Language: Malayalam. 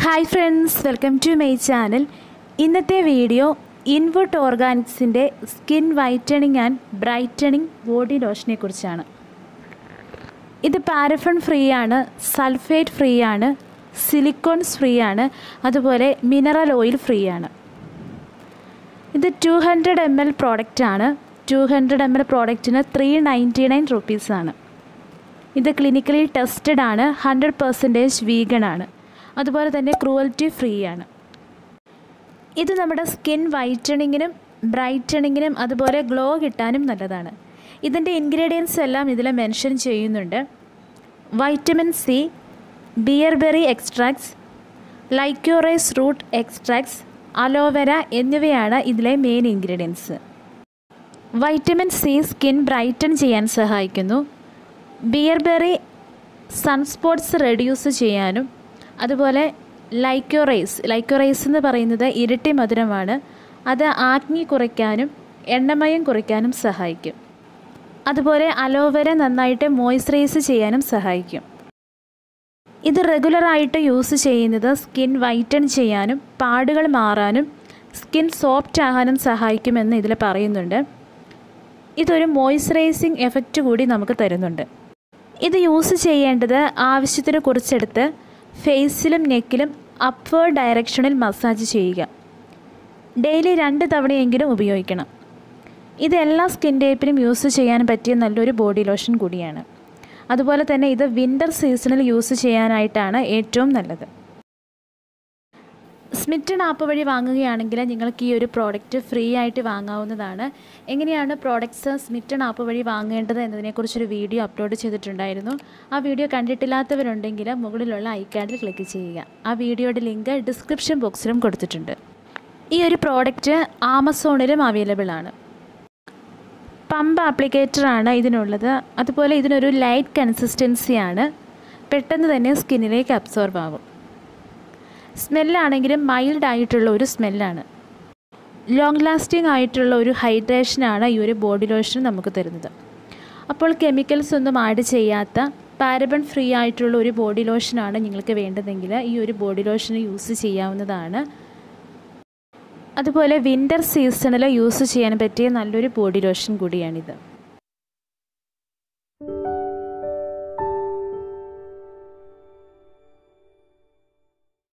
hi friends welcome to my channel ഇന്നത്തെ വീഡിയോ ഇൻവുഡ് ഓർഗാനിക്സിൻ്റെ skin whitening and brightening body ലോഷനെ കുറിച്ചാണ് ഇത് പാരഫൺ ഫ്രീ ആണ് സൾഫേറ്റ് ഫ്രീ ആണ് സിലിക്കോൺസ് ഫ്രീ ആണ് അതുപോലെ മിനറൽ ഓയിൽ ഫ്രീ ആണ് ഇത് ടു ഹൺഡ്രഡ് എം എൽ പ്രോഡക്റ്റാണ് ടു ഹൺഡ്രഡ് എം എൽ പ്രോഡക്റ്റിന് ത്രീ നയൻറ്റി നയൻ റുപ്പീസാണ് ഇത് ക്ലിനിക്കലി ടെസ്റ്റഡ് ആണ് ഹൺഡ്രഡ് പെർസെൻറ്റേജ് വീഗൺ ആണ് അതുപോലെ തന്നെ ക്രൂവൽറ്റി ഫ്രീ ആണ് ഇത് നമ്മുടെ സ്കിൻ വൈറ്റണിങ്ങിനും ബ്രൈറ്റണിങ്ങിനും അതുപോലെ ഗ്ലോ കിട്ടാനും നല്ലതാണ് ഇതിൻ്റെ ഇൻഗ്രീഡിയൻസ് എല്ലാം ഇതിൽ മെൻഷൻ ചെയ്യുന്നുണ്ട് vitamin C bearberry extracts liquorice root extracts aloe vera എന്നിവയാണ് ഇതിലെ main ingredients vitamin C skin brighten ചെയ്യാൻ സഹായിക്കുന്നു ബിയർബെറി സൺസ്പോട്ട്സ് റെഡ്യൂസ് ചെയ്യാനും അതുപോലെ ലൈക്യോറൈസ് ലൈക്യോറൈസ് എന്ന് പറയുന്നത് ഇരട്ടി മധുരമാണ് അത് ആഗ്നി കുറയ്ക്കാനും എണ്ണമയം കുറയ്ക്കാനും സഹായിക്കും അതുപോലെ അലോവെര നന്നായിട്ട് മോയ്സ്ചറൈസ് ചെയ്യാനും സഹായിക്കും ഇത് റെഗുലറായിട്ട് യൂസ് ചെയ്യുന്നത് സ്കിൻ വൈറ്റൺ ചെയ്യാനും പാടുകൾ മാറാനും സ്കിൻ സോഫ്റ്റ് ആകാനും സഹായിക്കുമെന്ന് ഇതിൽ പറയുന്നുണ്ട് ഇതൊരു മോയ്സ്ചറൈസിങ് എഫക്റ്റ് കൂടി നമുക്ക് തരുന്നുണ്ട് ഇത് യൂസ് ചെയ്യേണ്ടത് ആവശ്യത്തിന് കുറിച്ചെടുത്ത് ഫേസിലും നെക്കിലും അപ്വേർഡ് ഡയറക്ഷനിൽ മസാജ് ചെയ്യുക ഡെയിലി രണ്ട് തവണയെങ്കിലും ഉപയോഗിക്കണം ഇത് എല്ലാ സ്കിൻ ടൈപ്പിനും യൂസ് ചെയ്യാൻ പറ്റിയ നല്ലൊരു ബോഡി ലോഷൻ കൂടിയാണ് അതുപോലെ തന്നെ ഇത് വിൻ്റർ സീസണിൽ യൂസ് ചെയ്യാനായിട്ടാണ് ഏറ്റവും നല്ലത് സ്മിറ്റൺ ആപ്പ് വഴി വാങ്ങുകയാണെങ്കിൽ നിങ്ങൾക്ക് ഈ ഒരു പ്രോഡക്റ്റ് ഫ്രീ ആയിട്ട് വാങ്ങാവുന്നതാണ് എങ്ങനെയാണ് പ്രോഡക്റ്റ്സ് സ്മിറ്റൺ ആപ്പ് വഴി വാങ്ങേണ്ടത് എന്നതിനെക്കുറിച്ചൊരു വീഡിയോ അപ്ലോഡ് ചെയ്തിട്ടുണ്ടായിരുന്നു ആ വീഡിയോ കണ്ടിട്ടില്ലാത്തവരുണ്ടെങ്കിൽ മുകളിലുള്ള ഐക്കാർഡിൽ ക്ലിക്ക് ചെയ്യുക ആ വീഡിയോയുടെ ലിങ്ക് ഡിസ്ക്രിപ്ഷൻ ബോക്സിലും കൊടുത്തിട്ടുണ്ട് ഈ ഒരു പ്രോഡക്റ്റ് ആമസോണിലും അവൈലബിൾ ആണ് പമ്പ് ആപ്ലിക്കേറ്ററാണ് ഇതിനുള്ളത് അതുപോലെ ഇതിനൊരു ലൈറ്റ് കൺസിസ്റ്റൻസിയാണ് പെട്ടെന്ന് തന്നെ സ്കിന്നിലേക്ക് അബ്സോർബ് ആകും സ്മെല്ലാണെങ്കിലും മൈൽഡ് ആയിട്ടുള്ള ഒരു സ്മെല്ലാണ് ലോങ് ലാസ്റ്റിംഗ് ആയിട്ടുള്ള ഒരു ഹൈഡ്രേഷനാണ് ഈ ഒരു ബോഡി ലോഷൻ നമുക്ക് തരുന്നത് അപ്പോൾ കെമിക്കൽസ് ഒന്നും ആഡ് ചെയ്യാത്ത പാരബൺ ഫ്രീ ആയിട്ടുള്ള ഒരു ബോഡി ലോഷനാണ് നിങ്ങൾക്ക് വേണ്ടതെങ്കിൽ ഈ ഒരു ബോഡി ലോഷൻ യൂസ് ചെയ്യാവുന്നതാണ് അതുപോലെ വിൻ്റർ സീസണിൽ യൂസ് ചെയ്യാൻ പറ്റിയ നല്ലൊരു ബോഡി ലോഷൻ കൂടിയാണിത്